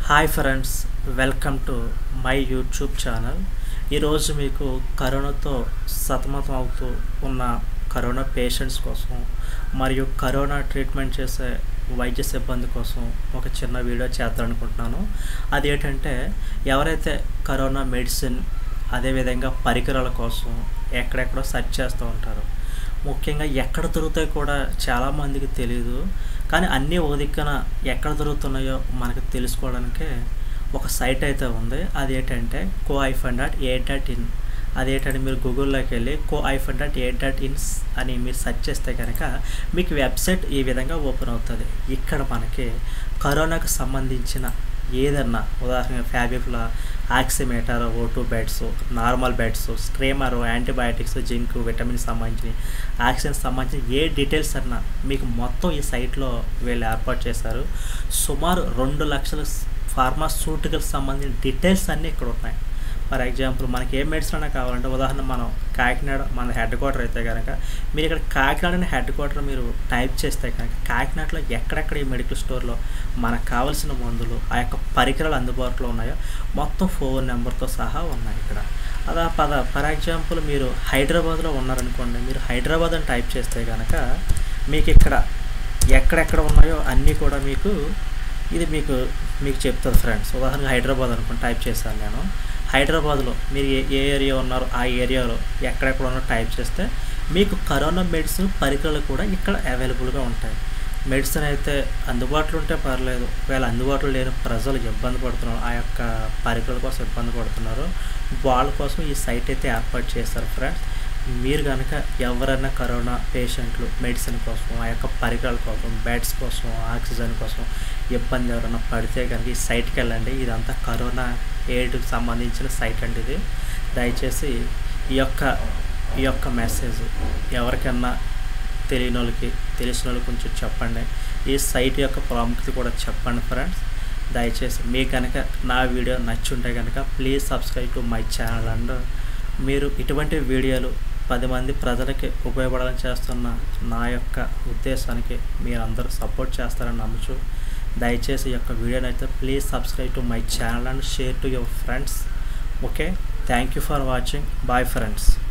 hi friends welcome to my YouTube channel ఈరోజు మీకు కరోనాతో సతమతం అవుతూ ఉన్న కరోనా పేషెంట్స్ కోసం మరియు కరోనా ట్రీట్మెంట్ చేసే వైద్య సిబ్బంది కోసం ఒక చిన్న వీడియో చేద్దామనుకుంటున్నాను అదేంటంటే ఎవరైతే కరోనా మెడిసిన్ అదేవిధంగా పరికరాల కోసం ఎక్కడెక్కడో సెర్చ్ చేస్తూ ఉంటారు ముఖ్యంగా ఎక్కడ దొరుకుతాయి కూడా చాలామందికి తెలియదు కానీ అన్నీ ఓ దిక్కున ఎక్కడ దొరుకుతున్నాయో మనకు తెలుసుకోవడానికే ఒక సైట్ అయితే ఉంది అది ఏంటంటే co hyphen dot a dot in అదేంటంటే మీరు గూగుల్లోకి వెళ్ళి co hyphen dot a dot in అని మీరు సెర్చ్ చేస్తే కనుక మీకు వెబ్సైట్ ఈ విధంగా ఓపెన్ అవుతుంది ఇక్కడ మనకి కరోనాకు సంబంధించిన ఏదన్నా ఉదాహరణ Fabiflu oximeter O two beds normal beds steamer antibiotics zinc vitamin సంబంధించి ఆక్సిజన్ సంబంధించిన ఏ డీటెయిల్స్ అన్నా మీకు మొత్తం ఈ సైట్లో వీళ్ళు ఏర్పాటు చేశారు సుమారు రెండు లక్షల ఫార్మాస్యూటికల్స్ సంబంధించిన డీటెయిల్స్ అన్నీ ఇక్కడ ఉన్నాయి ఫర్ ఎగ్జాంపుల్ మనకి ఏ మెడిసిన్ అయినా కావాలంటే ఉదాహరణ మనం కాకినాడ మన హెడ్ క్వార్టర్ అయితే కనుక మీరు ఇక్కడ కాకినాడ అనే హెడ్ క్వార్టర్ మీరు టైప్ చేస్తే కనుక కాకినాడలో ఎక్కడెక్కడ ఈ మెడికల్ స్టోర్లో మనకు కావాల్సిన మందులు ఆ యొక్క పరికరాలు అందుబాటులో ఉన్నాయో మొత్తం ఫోన్ నెంబర్తో సహా ఉన్నాయి ఇక్కడ అదా పద ఫర్ ఎగ్జాంపుల్ మీరు హైదరాబాద్లో ఉన్నారనుకోండి మీరు హైదరాబాద్ అని టైప్ చేస్తే కనుక మీకు ఇక్కడ ఎక్కడెక్కడ ఉన్నాయో అన్నీ కూడా మీకు ఇది మీకు మీకు చెప్తుంది ఫ్రెండ్స్ ఉదాహరణగా హైదరాబాద్ అనుకోండి టైప్ చేశాను నేను హైదరాబాద్లో మీరు ఏ ఏ ఏరియా ఉన్నారో ఆ ఏరియాలో ఎక్కడెక్కడ ఉన్నారో టైప్ చేస్తే మీకు కరోనా మెడిసిన్ పరికరాలు కూడా ఇక్కడ అవైలబుల్గా ఉంటాయి మెడిసిన్ అయితే అందుబాటులో ఉంటే పర్లేదు ఒకవేళ అందుబాటులో లేని ప్రజలు ఇబ్బంది పడుతున్నారు ఆ యొక్క పరికరాల కోసం ఇబ్బంది పడుతున్నారు వాళ్ళ కోసం ఈ సైట్ అయితే ఏర్పాటు చేస్తారు ఫ్రెండ్స్ మీరు కనుక ఎవరైనా కరోనా పేషెంట్లు మెడిసిన్ కోసం ఆ యొక్క పరికరాల కోసం బెడ్స్ కోసం ఆక్సిజన్ కోసం ఇబ్బంది ఎవరైనా పడితే కనుక ఈ సైట్కి వెళ్ళండి ఇదంతా కరోనా ఎయిడ్కి సంబంధించిన సైట్ అండి ఇది దయచేసి ఈ యొక్క ఈ యొక్క మెసేజ్ ఎవరికన్నా తెలియని వాళ్ళకి తెలిసిన వాళ్ళకి కొంచెం చెప్పండి ఈ సైట్ యొక్క ప్రాముఖ్యత కూడా చెప్పండి ఫ్రెండ్స్ దయచేసి మీకు కనుక నా వీడియో నచ్చుంటే కనుక please subscribe to my channel and మీరు ఇటువంటి వీడియోలు పది మంది ప్రజలకి ఉపయోగపడాలని చేస్తున్న నా యొక్క ఉద్దేశానికి మీరు అందరూ సపోర్ట్ చేస్తారని నమ్ముచు దయచేసి ఈ యొక్క వీడియోని అయితే please subscribe to my channel and share to your friends okay thank you for watching bye friends